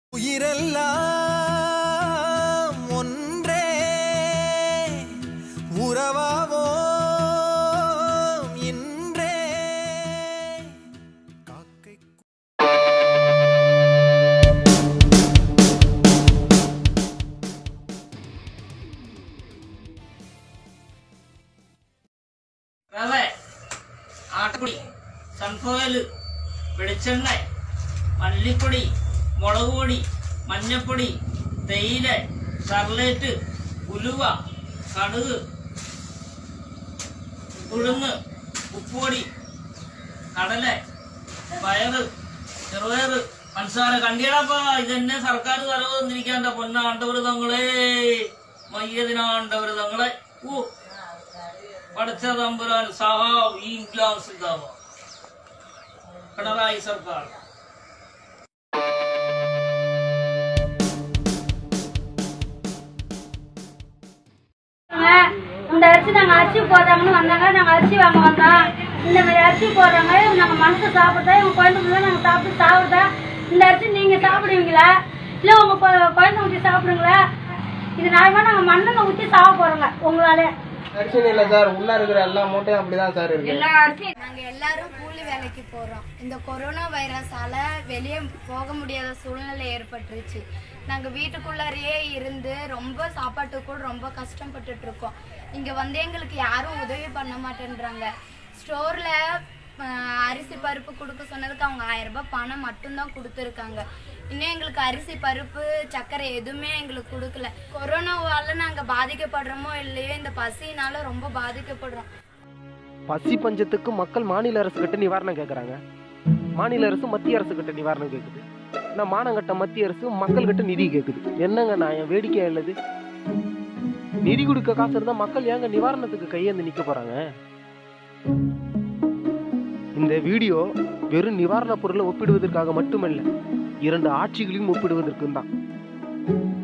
உயிரெல்லாம் ஒன்றே உறவாவோம் இன்றே காக்கை റവ ആട്ടപ്പൊടി സൺഫോയിൽ വെളിച്ചെണ്ണ മല്ലിപ്പൊടി മുളക് പൊടി മഞ്ഞപ്പൊടി തേയില സർലേറ്റ് ഉലുവ കടുക് ഉഴുന്ന് ഉപ്പുപൊടി കടല പയറ് ചെറുപയറ് പഞ്ചസാര കണ്ടിയടാപ്പാ ഇതെന്നെ സർക്കാർ തലവ് തന്നിരിക്കാണ്ട പൊന്നാണ്ടവൃതങ്ങളെ മയ്യതിനാണ്ടവൃതങ്ങളെ ഓ പഠിച്ച തമ്പുരാൻ സഹാവ് ഈ ഗ്ലാസ് ഇതാവ പിണറായി സർക്കാർ இந்த அரிசி நாங்க அரிசி போடுறாங்கன்னு வந்தாங்க நாங்க அரிசி வாங்க வந்தோம் இந்த மாதிரி அரிசி போடுறாங்க நாங்க மனசு சாப்பிட்டா இவங்க குழந்தைங்க நாங்க சாப்பிட்டு சாப்பிட்டா இந்த அரிசி நீங்க சாப்பிடுவீங்களா இல்ல உங்க கொ- குழந்தை ஊற்றி சாப்பிடுங்களா இது நியாயமா நாங்க மண்ணெண்ணெய் ஊற்றி சாப்பிட போறோங்க உங்களால பிரச்சனை இல்லை சார் உள்ள இருக்கிற எல்லா மூட்டையும் அப்படிதான் சார் இருக்கு நாங்க எல்லாரும் கூலி வேலைக்கு போறோம் இந்த கொரோனா வைரஸால வெளியே போக முடியாத சூழ்நிலை ஏற்பட்டுருச்சு நாங்க வீட்டுக்குள்ளாரையே இருந்து ரொம்ப சாப்பாட்டுக்கு கூட ரொம்ப கஷ்டப்பட்டுட்டு இருக்கோம் இங்க வந்து எங்களுக்கு யாரும் உதவி பண்ண மாட்டேன்றாங்க ஸ்டோர்ல அரிசி பருப்பு கொடுக்க சொன்னதுக்கு அவங்க ஆயிரம் ரூபாய் பணம் மட்டும்தான் கொடுத்துருக்காங்க இன்னும் எங்களுக்கு அரிசி பருப்பு சர்க்கரை எதுவுமே எங்களுக்கு கொடுக்கல கொரோனாவால நாங்க பாதிக்கப்படுறோமோ இல்லையோ இந்த பசினால ரொம்ப பாதிக்கப்படுறோம் பசி பஞ்சத்துக்கு மக்கள் மாநில அரசு கிட்ட நிவாரணம் கேட்குறாங்க மாநில அரசு மத்திய அரசு கிட்ட நிவாரணம் கேட்குது ஆனால் மானங்கட்ட மத்திய அரசு மக்கள் கிட்ட நிதி கேட்குது என்னங்க நான் என் வேடிக்கை இல்லது நிதி கொடுக்க காசு இருந்தா மக்கள் ஏங்க நிவாரணத்துக்கு கையேந்து நிக்க போறாங்க இந்த வீடியோ வெறும் நிவாரணப் பொருளை ஒப்பிடுவதற்காக மட்டுமல்ல இரண்டு ஆட்சிகளையும் ஒப்பிடுவதற்கும் தான்